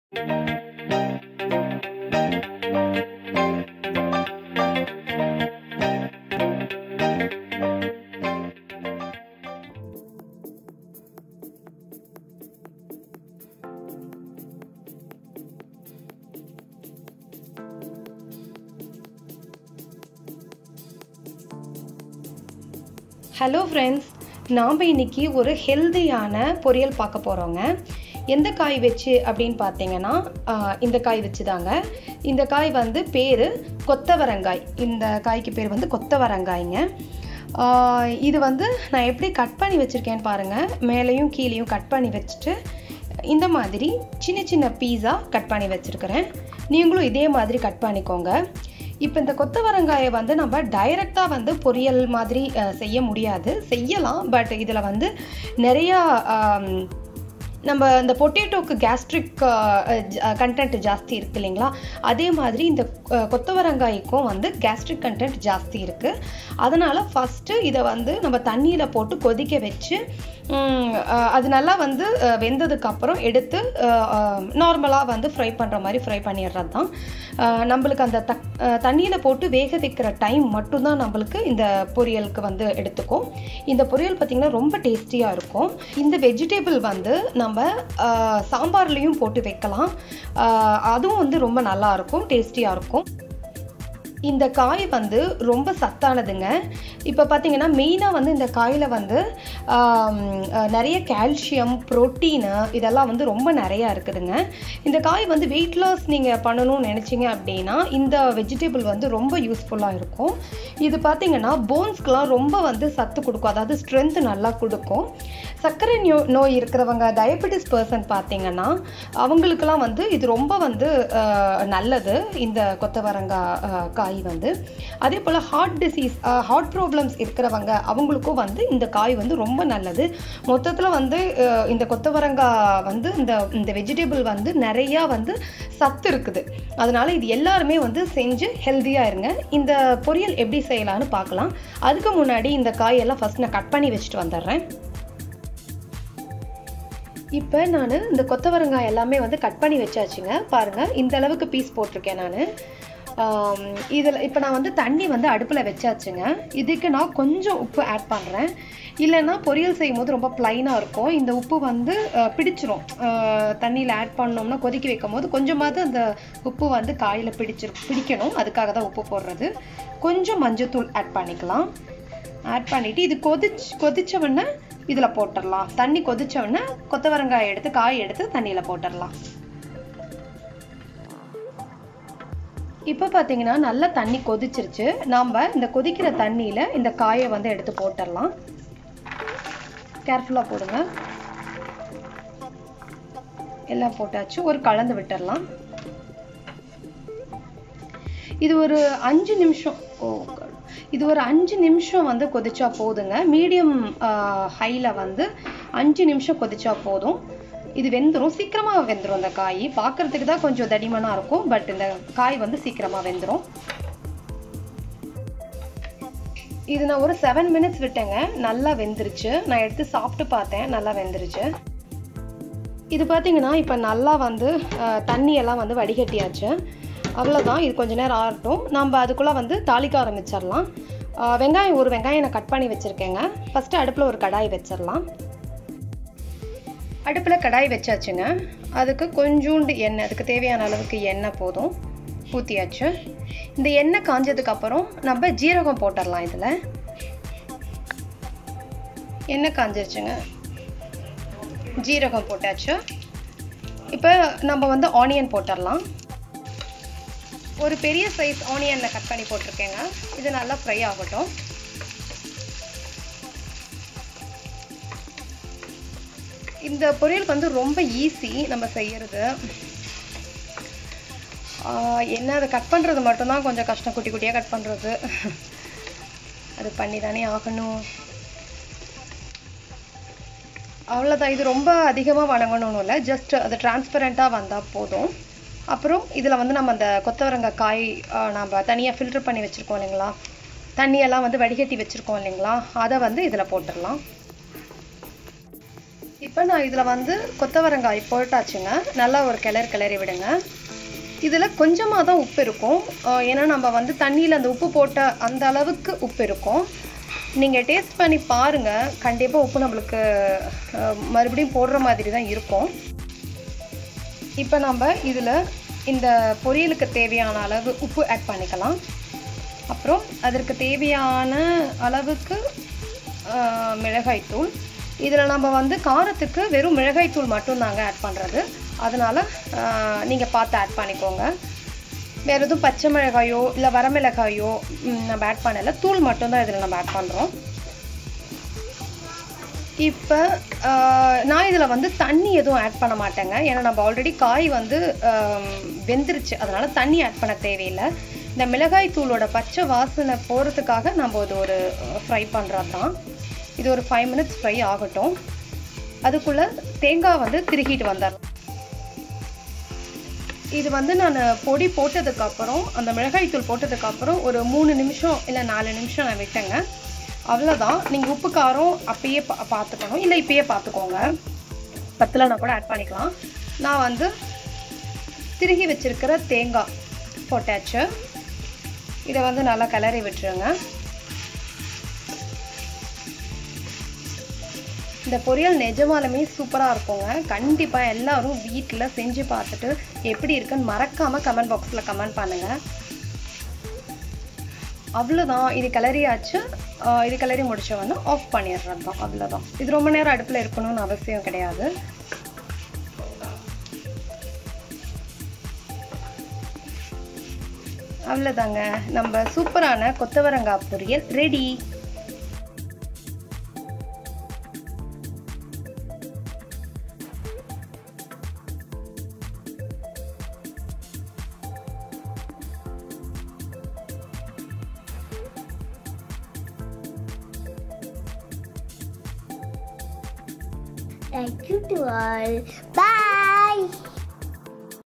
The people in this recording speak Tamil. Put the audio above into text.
ஹலோ ஃப்ரெண்ட்ஸ் நாம் இன்னைக்கு ஒரு ஹெல்தியான பொரியல் பார்க்க போகிறோங்க எந்த காய் வச்சு அப்படின்னு பார்த்தீங்கன்னா ஆஹ், இந்த காய் வச்சு தாங்க இந்த காய் வந்து பேர் கொத்தவரங்காய் இந்த காய்க்கு பேர் வந்து கொத்தவரங்காய்ங்க ஆஹ், இது வந்து நான் எப்படி கட் பண்ணி வச்சுருக்கேன்னு பாருங்கள் மேலேயும் கீழேயும் கட் பண்ணி வச்சுட்டு இந்த மாதிரி சின்ன சின்ன பீஸா கட் பண்ணி வச்சுருக்கிறேன் நீங்களும் இதே மாதிரி கட் பண்ணிக்கோங்க இப்போ இந்த கொத்தவரங்காயை வந்து நம்ம டைரெக்டாக வந்து பொரியல் மாதிரி அஹ், செய்ய முடியாது செய்யலாம் பட் இதில் வந்து நிறையா ஆம், நம்ம இந்த பொட்டேட்டோக்கு கேஸ்ட்ரிக் கண்டென்ட் ஜாஸ்தி இருக்கு இல்லைங்களா அதே மாதிரி இந்த அஹ், கொத்தவரங்காய்க்கும் வந்து கேஸ்ட்ரிக் கண்டென்ட் ஜாஸ்தி இருக்குது அதனால் ஃபஸ்ட்டு இதை வந்து நம்ம தண்ணியில் போட்டு கொதிக்க வச்சு ம், அஹ், அது நல்லா வந்து அஹ், வெந்ததுக்கப்புறம் எடுத்து நார்மலாக வந்து ஃப்ரை பண்ணுற மாதிரி ஃப்ரை பண்ணிடுறது தான் அஹ், நம்மளுக்கு அந்த தக் தண்ணியில் போட்டு வேக வைக்கிற டைம் மட்டும்தான் நம்மளுக்கு இந்த பொரியலுக்கு வந்து எடுத்துக்கும் இந்த பொரியல் பார்த்திங்கன்னா ரொம்ப டேஸ்டியாக இருக்கும் இந்த வெஜிடபிள் வந்து நம்ம அஹ், சாம்பார்லேயும் போட்டு வைக்கலாம் அஹ், அதுவும் வந்து ரொம்ப நல்லா இருக்கும் டேஸ்டியாக இருக்கும் இந்த காய் வந்து ரொம்ப சத்தானதுங்க இப்போ பார்த்தீங்கன்னா மெயினாக வந்து இந்த காயில் வந்து ஆம், அஹ், நிறைய கால்சியம் புரோட்டீனு இதெல்லாம் வந்து ரொம்ப நிறையா இருக்குதுங்க இந்த காய் வந்து வெயிட் லாஸ் நீங்கள் பண்ணணும்னு நினச்சிங்க அப்படின்னா இந்த வெஜிடபிள் வந்து ரொம்ப யூஸ்ஃபுல்லாக இருக்கும் இது பார்த்தீங்கன்னா போன்ஸ்க்கெலாம் ரொம்ப வந்து சத்து கொடுக்கும் அதாவது ஸ்ட்ரென்த் நல்லா கொடுக்கும் சர்க்கரை நோ நோய் இருக்கிறவங்க டயபெட்டிஸ் பர்சன் பார்த்தீங்கன்னா அவங்களுக்கெல்லாம் வந்து இது ரொம்ப வந்து அஹ், நல்லது இந்த கொத்தவரங்காய் அஹ், காய் வந்து அதே போல் ஹார்ட் டிசீஸ் ஹார்ட் ப்ராப்ளம்ஸ் இருக்கிறவங்க அவங்களுக்கும் வந்து இந்த காய் வந்து ரொம்ப நல்லது மொத்தத்தில் வந்து அஹ், இந்த கொத்தவரங்காய் வந்து இந்த இந்த வெஜிடபிள் வந்து நிறையா வந்து சத்து இருக்குது அதனால இது எல்லாருமே வந்து செஞ்சு ஹெல்த்தியாக இருங்க இந்த பொரியல் எப்படி செய்யலாம்னு பார்க்கலாம் அதுக்கு முன்னாடி இந்த காயெல்லாம் ஃபஸ்ட் நான் கட் பண்ணி வச்சுட்டு வந்துடுறேன் இப்போ நான் இந்த கொத்தவரங்காய் எல்லாமே வந்து கட் பண்ணி வச்சாச்சுங்க பாருங்கள் இந்த அளவுக்கு பீஸ் போட்டிருக்கேன் நான் இதில் இப்போ நான் வந்து தண்ணி வந்து அடுப்பில் வச்சாச்சுங்க இதுக்கு நான் கொஞ்சம் உப்பு ஆட் பண்ணுறேன் இல்லைன்னா பொரியல் செய்யும் போது ரொம்ப ப்ளைனாக இருக்கும் இந்த உப்பு வந்து அஹ், பிடிச்சிரும் தண்ணியில் ஆட் பண்ணோம்னா கொதிக்க வைக்கும் போது கொஞ்சமாவது அந்த உப்பு வந்து காயில் பிடிச்சிரு பிடிக்கணும் அதுக்காக தான் உப்பு போடுறது கொஞ்சம் மஞ்சத்தூள் ஆட் பண்ணிக்கலாம் ஆட் பண்ணிவிட்டு இது கொதிச்சு கொதிச்ச உடனே இதில் போட்டுடலாம் தண்ணி கொதிச்ச உடனே கொத்தவரங்காய் எடுத்து காய் எடுத்து தண்ணியில் போட்டுடலாம் இப்போ பார்த்தீங்கன்னா நல்லா தண்ணி கொதிச்சிருச்சு நாம் இந்த கொதிக்கிற தண்ணியில் இந்த காயை வந்து எடுத்து போட்டுடலாம் கேர்ஃபுல்லாக போடுங்க எல்லாம் போட்டாச்சு ஒரு கலந்து விட்டுடலாம் இது ஒரு அஞ்சு நிமிஷம் ஓ God. இது ஒரு அஞ்சு நிமிஷம் வந்து கொதிச்சா போதுங்க மீடியம் ஹையில் வந்து அஞ்சு நிமிஷம் கொதிச்சா போதும் இது வெந்துடும் சீக்கிரமாக வெந்துடும் இந்த காய் பார்க்கறதுக்கு தான் கொஞ்சம் தடிமனாக இருக்கும் பட் இந்த காய் வந்து சீக்கிரமாக வெந்துடும் இது நான் ஒரு செவன் மினிட்ஸ் விட்டேங்க நல்லா வெந்துருச்சு நான் எடுத்து சாப்பிட்டு பார்த்தேன் நல்லா வெந்துருச்சு இது பார்த்தீங்கன்னா இப்போ நல்லா வந்து அஹ், தண்ணி எல்லாம் வந்து வடிகட்டியாச்சு அவ்வளோதான் இது கொஞ்ச நேரம் ஆறட்டும் நம்ம அதுக்குள்ளே வந்து தாளிக்க ஆரம்பிச்சிடலாம் அஹ், வெங்காயம் ஒரு வெங்காயம் நான் கட் பண்ணி வச்சுருக்கேங்க ஃபஸ்ட்டு அடுப்பில் ஒரு கடாய் வச்சிடலாம் அடுப்பில் கடாய் வச்சாச்சுங்க அதுக்கு கொஞ்சோண்டு எண்ணெய் அதுக்கு தேவையான அளவுக்கு எண்ணெய் போதும் ஊற்றியாச்சு இந்த எண்ணெய் காஞ்சதுக்கப்புறம் நம்ம ஜீரகம் போட்டுடலாம் இதில் எண்ணெய் காஞ்சிருச்சுங்க ஜீரகம் போட்டாச்சு இப்போ நம்ம வந்து ஆனியன் போட்டுடலாம் ஒரு பெரிய சைஸ் ஆனியனில் கட் பண்ணி போட்டிருக்கேங்க இது நல்லா ஃப்ரை ஆகட்டும் இந்த பொரியல் வந்து ரொம்ப ஈஸி நம்ம செய்யறது ஆஹ் என்ன அதை கட் பண்ணுறது மட்டும்தான் கொஞ்சம் கஷ்டம் குட்டி குட்டியாக கட் பண்ணுறது அது பண்ணி தானே ஆகணும் அவ்வளோதான் இது ரொம்ப அதிகமாக வணங்கணும்னு இல்லை ஜஸ்ட் அது டிரான்ஸ்பரண்ட்டாக வந்தால் போதும் அப்புறம் இதில் வந்து நம்ம அந்த கொத்தவரங்காய் காய் ஆஹ் நம்ம தனியாக ஃபில்டர் பண்ணி வச்சுருக்கோம் இல்லைங்களா தண்ணியெல்லாம் வந்து வடிகட்டி வச்சுருக்கோம் இல்லைங்களா அதை வந்து இதில் போட்டுடலாம் இப்போ நான் இதில் வந்து கொத்தவரங்காய் போட்டாச்சுங்க நல்லா ஒரு கிளறு கிளறி விடுங்க இதில் கொஞ்சமாக தான் உப்பு இருக்கும் ஆஹ் ஏன்னா நம்ம வந்து தண்ணியில் அந்த உப்பு போட்ட அந்த அளவுக்கு உப்பு இருக்கும் நீங்கள் டேஸ்ட் பண்ணி பாருங்கள் கண்டிப்பாக உப்பு நம்மளுக்கு ஆஹ் மறுபடியும் போடுற மாதிரி தான் இருக்கும் இப்போ நம்ம இதில் இந்த பொரியலுக்கு தேவையான அளவு உப்பு ஆட் பண்ணிக்கலாம் அப்புறம் அதற்கு தேவையான அளவுக்கு ஆஹ், மிளகாய்த்தூள் இதில் நம்ம வந்து காரத்துக்கு வெறும் மிளகாய்த்தூள் மட்டும்தாங்க ஆட் பண்ணுறது அதனால் நீங்கள் பார்த்து ஆட் பண்ணிக்கோங்க வேறு எதுவும் பச்சை மிளகாயோ இல்லை வரமிளகாயோ ம், நம்ம ஆட் பண்ணல தூள் மட்டும்தான் இதில் நம்ம ஆட் பண்ணுறோம் இப்போ நான் இதில் வந்து தண்ணி எதுவும் ஆட் பண்ண மாட்டேங்க ஏன்னா நம்ம ஆல்ரெடி காய் வந்து ஆம், வெந்துருச்சு அதனால் தண்ணி ஆட் பண்ண தேவையில்லை இந்த மிளகாய் தூளோட பச்சை வாசனை போகிறதுக்காக நம்ம இது ஒரு ஃப்ரை பண்ணுறது தான் இது ஒரு ஃபைவ் மினிட்ஸ் ஃப்ரை ஆகட்டும் அதுக்குள்ளே தேங்காய் வந்து திருகிட்டு வந்துடலாம் இது வந்து நான் பொடி போட்டதுக்கப்புறம் அந்த மிளகாய் தூள் போட்டதுக்கப்புறம் ஒரு மூணு நிமிஷம் இல்லை நாலு நிமிஷம் நான் விட்டேங்க அவ்வளோதான் நீங்கள் உப்பு காரம் அப்பயே பா பார்த்துக்கணும் இல்லை இப்பயே பார்த்துக்கோங்க பத்தலைனா கூட ஆட் பண்ணிக்கலாம் நான் வந்து திருகி வச்சிருக்கிற தேங்காய் போட்டாச்சு இதை வந்து நல்லா கிளறி விட்டுருங்க இந்த பொரியல் நிஜமாலுமே சூப்பராக இருக்குங்க கண்டிப்பாக எல்லாரும் வீட்டில் செஞ்சு பார்த்துட்டு எப்படி இருக்குன்னு மறக்காமல் கமெண்ட் பாக்ஸில் கமெண்ட் பண்ணுங்கள் அவ்வளோதான் இது கிளறியாச்சு ஆஹ் இது கிளறி முடிச்ச உடனே ஆஃப் பண்ணிடுறது தான் அவ்வளோதான் இது ரொம்ப நேரம் அடுப்பில் இருக்கணும்னு அவசியம் கிடையாது அவ்வளோதாங்க நம்ம சூப்பரான கொத்தவரங்காய் பொரியல் ready Thank you to all. Bye.